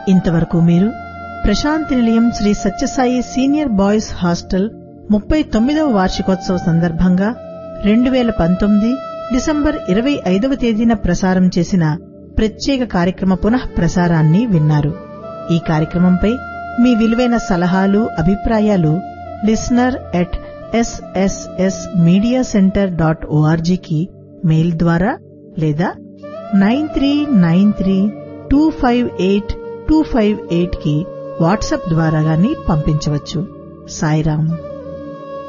ఇంతవరకు మీరు Prasanthi Nilayam Sri Sathya Sai senior boys hostel ముప్పై తొమ్మిదవ వార్షికోత్సవ సందర్భంగా రెండు వేల పంతొమ్మిది డిసెంబర్ ఇరవై ఐదవ తేదీన ప్రసారం చేసిన ప్రత్యేక కార్యక్రమ పునః ప్రసారాన్ని విన్నారు ఈ కార్యక్రమంపై మీ విలువైన సలహాలు అభిప్రాయాలు listener at SSS media centre dot ఓఆర్జీకి మెయిల్ ద్వారా లేదా nine three nine three two five eight two five eight కి వాట్సాప్ ద్వారా గాని పంపించవచ్చు సాయిరాం